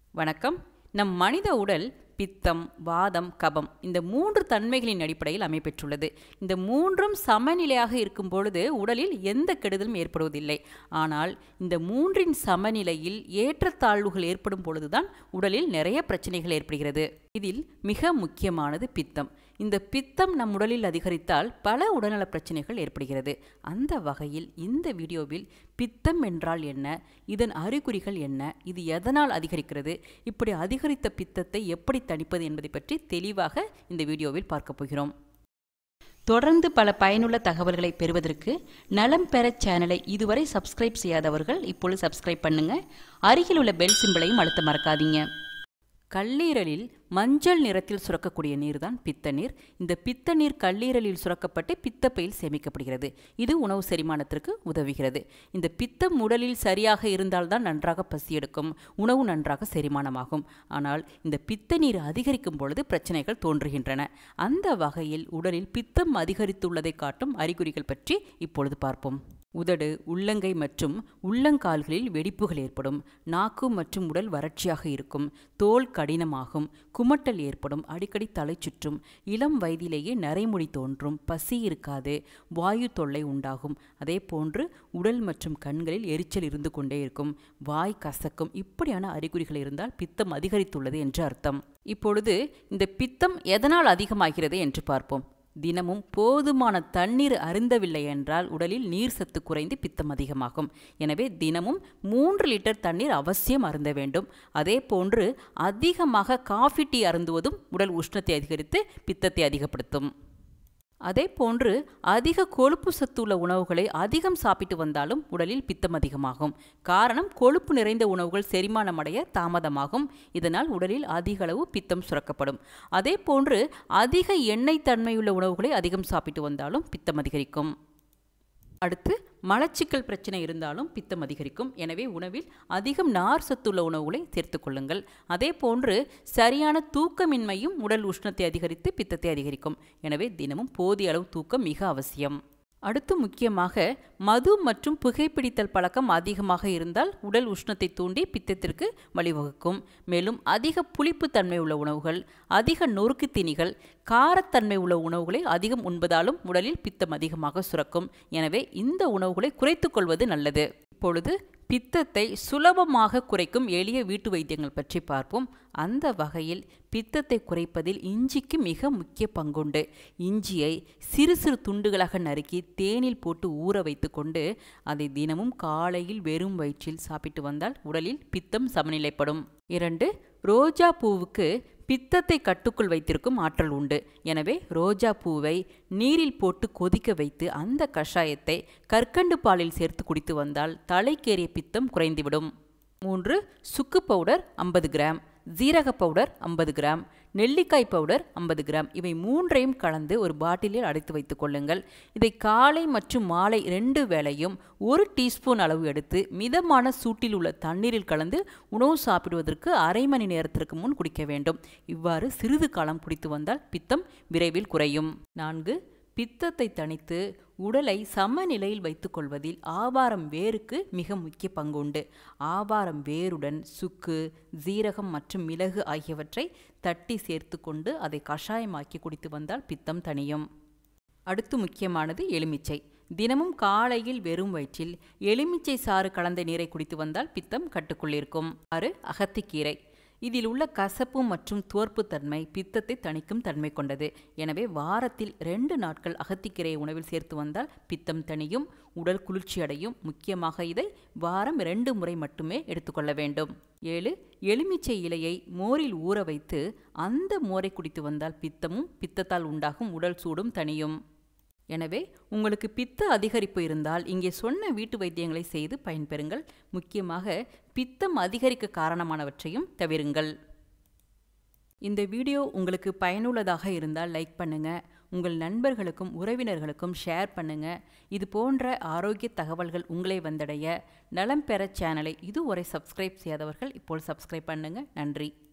வணக்கம் நம் மனித உடல் பித்தம் வாதம் கபம் இந்த மூன்று தன்மைகளின் அடிப்படையில் அமைப்பெற்றுள்ளது இந்த மூன்றும் சமநிலையாக இருக்கும் பொழுது உடலில் எந்த கெடுதலும் ஏற்படுவதில்லை ஆனால் இந்த மூன்றின் சமநிலையில் ஏற்றத்தாழ்வுகள் ஏற்படும் பொழுதுதான் உடலில் நிறைய பிரச்சனைகள் ஏற்படுகிறது இதில் மிக முக்கியமானது பித்தம் இந்த பித்தம் நம் உடலில் அதிகரித்தால் பல உடல்நல பிரச்சனைகள் ஏற்படுகிறது அந்த வகையில் இந்த வீடியோவில் பித்தம் என்றால் என்ன இதன் அறிகுறிகள் என்ன இது எதனால் அதிகரிக்கிறது இப்படி அதிகரித்த பித்தத்தை எப்படி தணிப்பது என்பதை பற்றி தெளிவாக இந்த வீடியோவில் பார்க்க போகிறோம் தொடர்ந்து பல பயனுள்ள தகவல்களை பெறுவதற்கு நலம் பெற சேனலை இதுவரை சப்ஸ்கிரைப் செய்யாதவர்கள் இப்பொழுது சப்ஸ்கிரைப் பண்ணுங்க அருகில் உள்ள பெல் சிம்பிளையும் அழுத்த மறக்காதீங்க கல்லீரலில் மஞ்சள் நிறத்தில் சுரக்கக்கூடிய நீர் தான் பித்த நீர் இந்த பித்த நீர் கல்லீரலில் சுரக்கப்பட்டு பித்தப்பையில் சேமிக்கப்படுகிறது இது உணவு செரிமானத்திற்கு உதவுகிறது இந்த பித்தம் உடலில் சரியாக இருந்தால்தான் நன்றாக பசி எடுக்கும் உணவு நன்றாக செரிமானமாகும் ஆனால் இந்த பித்த நீர் அதிகரிக்கும் பொழுது பிரச்சனைகள் தோன்றுகின்றன அந்த வகையில் உடலில் பித்தம் அதிகரித்துள்ளதை காட்டும் அறிகுறிகள் பற்றி இப்பொழுது பார்ப்போம் உதடு உள்ளங்கை மற்றும் உள்ளங்கால்களில் வெடிப்புகள் ஏற்படும் நாக்கு மற்றும் உடல் வறட்சியாக இருக்கும் தோல் கடினமாகும் குமட்டல் ஏற்படும் அடிக்கடி தலை சுற்றும் இளம் வயதிலேயே நரைமுடி தோன்றும் பசி இருக்காது வாயு தொல்லை உண்டாகும் அதே போன்று உடல் மற்றும் கண்களில் எரிச்சல் இருந்து கொண்டே இருக்கும் வாய் கசக்கும் இப்படியான அறிகுறிகள் இருந்தால் பித்தம் அதிகரித்துள்ளது என்று அர்த்தம் இப்பொழுது இந்த பித்தம் எதனால் அதிகமாகிறது என்று பார்ப்போம் தினமும் போதுமான தண்ணீர் அருந்தவில்லை என்றால் உடலில் நீர் சத்து குறைந்து பித்தம் அதிகமாகும் எனவே தினமும் மூன்று லிட்டர் தண்ணீர் அவசியம் அருந்த வேண்டும் அதே போன்று அதிகமாக காஃபி டீ அருந்துவதும் உடல் உஷ்ணத்தை அதிகரித்து பித்தத்தை அதிகப்படுத்தும் அதே போன்று அதிக கொழுப்பு சத்துள்ள உணவுகளை அதிகம் சாப்பிட்டு வந்தாலும் உடலில் பித்தம் அதிகமாகும் காரணம் கொழுப்பு நிறைந்த உணவுகள் செரிமானம் அடைய தாமதமாகும் இதனால் உடலில் அதிக அளவு பித்தம் சுரக்கப்படும் அதே போன்று அதிக எண்ணெய் தன்மையுள்ள உணவுகளை அதிகம் சாப்பிட்டு வந்தாலும் பித்தம் அதிகரிக்கும் அடுத்து மலச்சிக்கல் பிரச்சனை இருந்தாலும் பித்தம் அதிகரிக்கும் எனவே உணவில் அதிகம் நார் சத்துள்ள உணவுகளை சேர்த்து கொள்ளுங்கள் அதே போன்று சரியான தூக்கமின்மையும் உடல் உஷ்ணத்தை அதிகரித்து பித்தத்தை அதிகரிக்கும் எனவே தினமும் போதிய அளவு தூக்கம் மிக அவசியம் அடுத்து முக்கியமாக மது மற்றும் புகைப்பிடித்தல் பழக்கம் அதிகமாக இருந்தால் உடல் உஷ்ணத்தை தூண்டி பித்தத்திற்கு வழிவகுக்கும் மேலும் அதிக புளிப்பு தன்மை உள்ள உணவுகள் அதிக நொறுக்கு தீனிகள் காரத்தன்மை உள்ள உணவுகளை அதிகம் உண்பதாலும் உடலில் பித்தம் அதிகமாக சுரக்கும் எனவே இந்த உணவுகளை குறைத்துக் கொள்வது நல்லது இப்பொழுது பித்தத்தை சுலபமாக குறைக்கும் எளிய வீட்டு வைத்தியங்கள் பற்றி பார்ப்போம் அந்த வகையில் பித்தத்தை குறைப்பதில் இஞ்சிக்கு மிக முக்கிய பங்குண்டு இஞ்சியை சிறு சிறு துண்டுகளாக நறுக்கி தேனில் போட்டு ஊற வைத்து கொண்டு அதை தினமும் காலையில் வெறும் வயிற்றில் சாப்பிட்டு வந்தால் உடலில் பித்தம் சமநிலைப்படும் இரண்டு ரோஜா பூவுக்கு பித்தத்தை கட்டுக்குள் வைத்திருக்கும் ஆற்றல் உண்டு எனவே ரோஜா பூவை நீரில் போட்டு கொதிக்க வைத்து அந்த கஷாயத்தை கற்கண்டு பாலில் சேர்த்து குடித்து வந்தால் தலைக்கேறிய பித்தம் குறைந்துவிடும் மூன்று சுக்கு பவுடர் ஐம்பது கிராம் ஜீரக பவுடர் ஐம்பது கிராம் நெல்லிக்காய் பவுடர் ஐம்பது கிராம் இவை மூன்றையும் கலந்து ஒரு பாட்டிலில் அடைத்து வைத்துக் கொள்ளுங்கள் இதை காலை மற்றும் மாலை ரெண்டு வேளையும் ஒரு டீஸ்பூன் அளவு எடுத்து மிதமான சூட்டில் உள்ள தண்ணீரில் கலந்து உணவு சாப்பிடுவதற்கு அரை மணி நேரத்திற்கு முன் குடிக்க வேண்டும் இவ்வாறு சிறிது காலம் குடித்து வந்தால் பித்தம் விரைவில் குறையும் நான்கு பித்தத்தை தணித்து உடலை சமநிலையில் வைத்துக்கொள்வதில் ஆவாரம் வேருக்கு மிக முக்கிய பங்குண்டு ஆவாரம் வேருடன் சுக்கு ஜீரகம் மற்றும் மிளகு ஆகியவற்றை தட்டி சேர்த்து கொண்டு அதை கஷாயமாக்கி குடித்து வந்தால் பித்தம் தணியும் அடுத்து முக்கியமானது எலுமிச்சை தினமும் காலையில் வெறும் வயிற்றில் எலுமிச்சை சாறு கலந்த நீரை குடித்து வந்தால் பித்தம் கட்டுக்குள்ளிருக்கும் ஆறு அகத்திக்கீரை இதில் உள்ள கசப்பு மற்றும் துவர்ப்பு தன்மை பித்தத்தை தணிக்கும் தன்மை கொண்டது எனவே வாரத்தில் ரெண்டு நாட்கள் அகத்திக்கீரையை உணவில் சேர்த்து வந்தால் பித்தம் தணியும் உடல் குளிர்ச்சி அடையும் முக்கியமாக இதை வாரம் ரெண்டு முறை மட்டுமே எடுத்துக்கொள்ள வேண்டும் ஏழு எலுமிச்சை இலையை மோரில் ஊற வைத்து அந்த மோரை குடித்து வந்தால் பித்தமும் பித்தத்தால் உண்டாகும் உடல் சூடும் தணியும் எனவே உங்களுக்கு பித்த அதிகரிப்பு இருந்தால் இங்கே சொன்ன வீட்டு வைத்தியங்களை செய்து பயன்பெறுங்கள் முக்கியமாக பித்தம் அதிகரிக்க காரணமானவற்றையும் தவிருங்கள் இந்த வீடியோ உங்களுக்கு பயனுள்ளதாக இருந்தால் லைக் பண்ணுங்க உங்கள் நண்பர்களுக்கும் உறவினர்களுக்கும் ஷேர் பண்ணுங்க இது போன்ற ஆரோக்கிய தகவல்கள் உங்களை வந்தடைய நலம் பெற சேனலை இதுவரை சப்ஸ்கிரைப் செய்யாதவர்கள் இப்போ சப்ஸ்கிரைப் பண்ணுங்க நன்றி